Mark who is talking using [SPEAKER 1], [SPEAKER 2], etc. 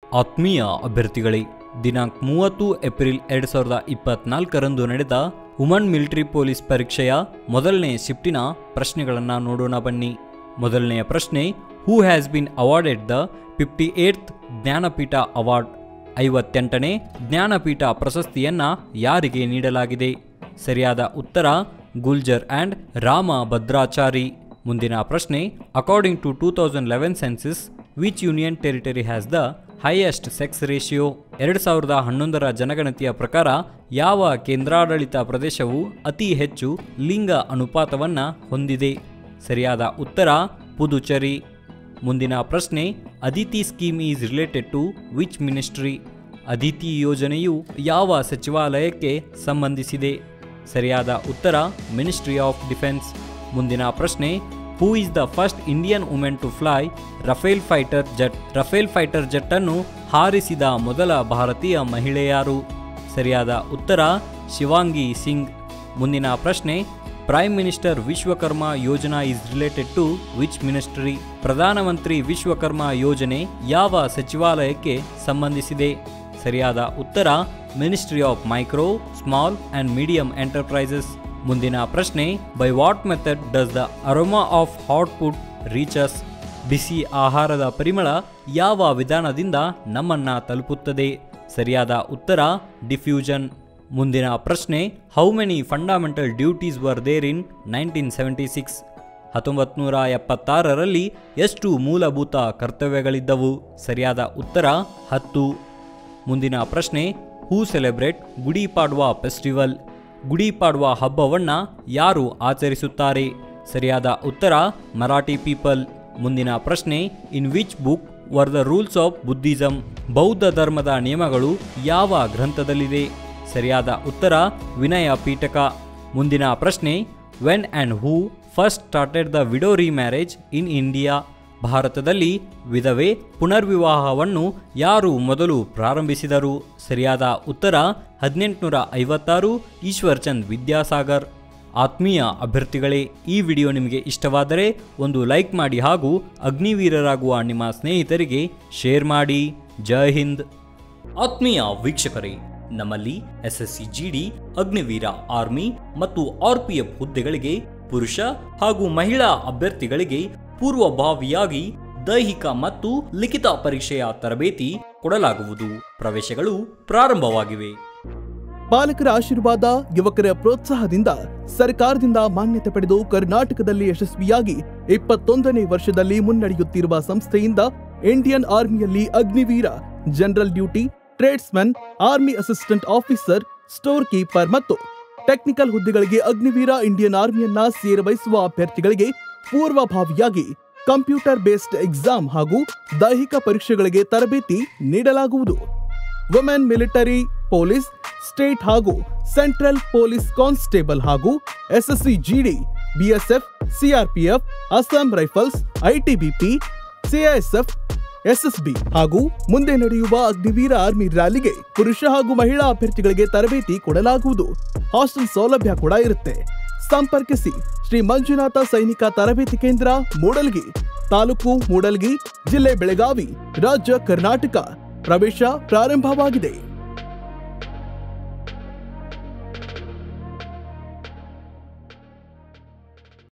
[SPEAKER 1] ಆತ್ಮೀಯ ಅಭ್ಯರ್ಥಿಗಳೇ ದಿನಾಂಕ ಮೂವತ್ತು ಏಪ್ರಿಲ್ ಎರಡು ಸಾವಿರದ ಇಪ್ಪತ್ನಾಲ್ಕರಂದು ನಡೆದ ವುಮನ್ ಮಿಲಿಟರಿ ಪೊಲೀಸ್ ಪರೀಕ್ಷೆಯ ಮೊದಲನೇ ಶಿಫ್ಟಿನ ಪ್ರಶ್ನೆಗಳನ್ನು ನೋಡೋಣ ಬನ್ನಿ ಮೊದಲನೆಯ ಪ್ರಶ್ನೆ who has been awarded the fifty eighth Jnanpith award ಐವತ್ತೆಂಟನೇ ಜ್ಞಾನಪೀಠ ಪ್ರಶಸ್ತಿಯನ್ನ ಯಾರಿಗೆ ನೀಡಲಾಗಿದೆ ಸರಿಯಾದ ಉತ್ತರ ಗುಲ್ಜರ್ ಆ್ಯಂಡ್ ರಾಮ ಭದ್ರಾಚಾರಿ ಮುಂದಿನ ಪ್ರಶ್ನೆ according to two thousand eleven census which union territory has the highest sex ratio ಎರಡು ಸಾವಿರದ ಹನ್ನೊಂದರ ಜನಗಣತಿಯ ಪ್ರಕಾರ ಯಾವ ಕೇಂದ್ರಾಡಳಿತ ಪ್ರದೇಶವು ಅತಿ ಹೆಚ್ಚು ಲಿಂಗ ಅನುಪಾತವನ್ನು ಹೊಂದಿದೆ ಸರಿಯಾದ ಉತ್ತರ ಪುದುಚೇರಿ ಮುಂದಿನ ಪ್ರಶ್ನೆ Aditi scheme is related to which ministry Aditi ಯೋಜನೆಯು ಯಾವ ಸಚಿವಾಲಯಕ್ಕೆ ಸಂಬಂಧಿಸಿದೆ ಸರಿಯಾದ ಉತ್ತರ ಮಿನಿಸ್ಟ್ರಿ ಆಫ್ ಡಿಫೆನ್ಸ್ ಮುಂದಿನ ಪ್ರಶ್ನೆ who is the first Indian women to fly Rafale fighter jet Rafale fighter jet ಅನ್ನು ಹಾರಿಸಿದ ಮೊದಲ ಭಾರತೀಯ ಮಹಿಳೆ ಯಾರು ಸರಿಯಾದ ಉತ್ತರ ಶಿವಾಂಗಿ ಸಿಂಗ್ ಮುಂದಿನ ಪ್ರಶ್ನೆ prime minister Vishwakarma Yojana is related to which ministry Pradhanmantri Vishwakarma ಯೋಜನೆ ಯಾವ ಸಚಿವಾಲಯಕ್ಕೆ ಸಂಬಂಧಿಸಿದೆ ಸರಿಯಾದ ಉತ್ತರ ministry of micro small and medium enterprises ಮುಂದಿನ ಪ್ರಶ್ನೆ by what method does the aroma of hot food reaches ಬಿಸಿ ಆಹಾರದ ಪರಿಮಳ ಯಾವ ವಿಧಾನದಿಂದ ನಮ್ಮನ್ನ ತಲುಪುತ್ತದೆ ಸರಿಯಾದ ಉತ್ತರ ಡಿಫ್ಯೂಷನ್ ಮುಂದಿನ ಪ್ರಶ್ನೆ how many fundamental duties were there in nineteen seventy six ಹತ್ತೊಂಬತ್ತು ನೂರ ಎಪ್ಪತ್ತಾರರಲ್ಲಿ ಎಷ್ಟು ಮೂಲಭೂತ ಕರ್ತವ್ಯಗಳಿದ್ದವು ಸರಿಯಾದ ಉತ್ತರ ಹತ್ತು ಮುಂದಿನ ಪ್ರಶ್ನೆ ಹೂ ಸೆಲೆಬ್ರೇಟ್ ಗುಡಿ ಪಾಡ್ವಾ ಫೆಸ್ಟಿವಲ್ ಗುಡಿ ಪಾಡ್ವಾ ಹಬ್ಬವನ್ನು ಯಾರು ಆಚರಿಸುತ್ತಾರೆ ಸರಿಯಾದ ಉತ್ತರ ಮರಾಠಿ ಪೀಪಲ್ ಮುಂದಿನ ಪ್ರಶ್ನೆ in which book were the rules of Buddhism ಬೌದ್ಧ ಧರ್ಮದ ನಿಯಮಗಳು ಯಾವ ಗ್ರಂಥದಲ್ಲಿದೆ ಸರಿಯಾದ ಉತ್ತರ ವಿನಯ ಪೀಠಕ ಮುಂದಿನ ಪ್ರಶ್ನೆ when and who first started the widow marriage in India ಭಾರತದಲ್ಲಿ ವಿಧವೆ ಪುನರ್ವಿವಾಹವನ್ನು ಯಾರು ಮೊದಲು ಪ್ರಾರಂಭಿಸಿದರು ಸರಿಯಾದ ಉತ್ತರ ಹದಿನೆಂಟುನೂರ ಐವತ್ತಾರು ಈಶ್ವರ್ ಚಂದ್ ವಿದ್ಯಾಸಾಗರ್ ಆತ್ಮೀಯ ಅಭ್ಯರ್ಥಿಗಳೇ ಈ ವಿಡಿಯೋ ನಿಮಗೆ ಇಷ್ಟವಾದರೆ ಒಂದು ಲೈಕ್ ಮಾಡಿ ಹಾಗೂ ಅಗ್ನಿವೀರರಾಗುವ ನಿಮ್ಮ ಸ್ನೇಹಿತರಿಗೆ ಶೇರ್ ಮಾಡಿ ಜೈ ಹಿಂದ್ ಆತ್ಮೀಯ ವೀಕ್ಷಕರೇ ನಮ್ಮಲ್ಲಿ ಎಸ್ಎಸ್ಸಿ ಜಿಡಿ ಅಗ್ನಿವೀರ ಆರ್ಮಿ ಮತ್ತು ಆರ್ಪಿಎಫ್ ಹುದ್ದೆಗಳಿಗೆ ಪುರುಷ ಹಾಗೂ ಮಹಿಳಾ ಅಭ್ಯರ್ಥಿಗಳಿಗೆ ಪೂರ್ವಭಾವಿಯಾಗಿ ದೈಹಿಕ ಮತ್ತು ಲಿಖಿತ ಪರೀಕ್ಷೆಯ ತರಬೇತಿ ಕೊಡಲಾಗುವುದು ಪ್ರವೇಶಗಳು ಪ್ರಾರಂಭವಾಗಿವೆ
[SPEAKER 2] ಪಾಲಕರ ಆಶೀರ್ವಾದ ಯುವಕರ ಪ್ರೋತ್ಸಾಹದಿಂದ ಸರ್ಕಾರದಿಂದ ಮಾನ್ಯತೆ ಪಡೆದು ಕರ್ನಾಟಕದಲ್ಲಿ ಯಶಸ್ವಿಯಾಗಿ ಇಪ್ಪತ್ತೊಂದನೇ ವರ್ಷದಲ್ಲಿ ಮುನ್ನಡೆಯುತ್ತಿರುವ ಸಂಸ್ಥೆಯಿಂದ ಇಂಡಿಯನ್ ಆರ್ಮಿಯಲ್ಲಿ Agniveer general duty tradesman army assistant officer store keeper ಮತ್ತು ಟೆಕ್ನಿಕಲ್ ಹುದ್ದೆಗಳಿಗೆ ಅಗ್ನಿವೀರ ಇಂಡಿಯನ್ ಆರ್ಮಿಯನ್ನ ಸೇರಬಯಸುವ ಅಭ್ಯರ್ಥಿಗಳಿಗೆ ಪೂರ್ವಭಾವಿಯಾಗಿ ಕಂಪ್ಯೂಟರ್ ಬೇಸ್ಡ್ ಎಕ್ಸಾಮ್ ಹಾಗೂ ದೈಹಿಕ ಪರೀಕ್ಷೆಗಳಿಗೆ ತರಬೇತಿ ನೀಡಲಾಗುವುದು ವುಮೆನ್ ಮಿಲಿಟರಿ ಪೊಲೀಸ್ ಸ್ಟೇಟ್ ಹಾಗೂ ಸೆಂಟ್ರಲ್ ಪೊಲೀಸ್ ಕಾನ್ಸ್ಟೇಬಲ್ ಹಾಗೂ SSC GD BSF CRPF Assam rifles ITBP CISF SSB ಹಾಗೂ ಮುಂದೆ ನಡೆಯುವ ಅಗ್ನಿವೀರ ಆರ್ಮಿ ರ್ಯಾಲಿಗೆ ಪುರುಷ ಹಾಗೂ ಮಹಿಳಾ ಅಭ್ಯರ್ಥಿಗಳಿಗೆ ತರಬೇತಿ ಕೊಡಲಾಗುವುದು ಹಾಸ್ಟೆಲ್ ಸೌಲಭ್ಯ ಕೂಡ ಇರುತ್ತೆ ಸಂಪರ್ಕಿಸಿ ಶ್ರೀ ಮಂಜುನಾಥ ಸೈನಿಕ ತರಬೇತಿ ಕೇಂದ್ರ ಮೂಡಲ್ಗಿ ತಾಲೂಕು ಮೂಡಲ್ಗಿ ಜಿಲ್ಲೆ ಬೆಳಗಾವಿ ರಾಜ್ಯ ಕರ್ನಾಟಕ ಪ್ರವೇಶ ಪ್ರಾರಂಭವಾಗಿದೆ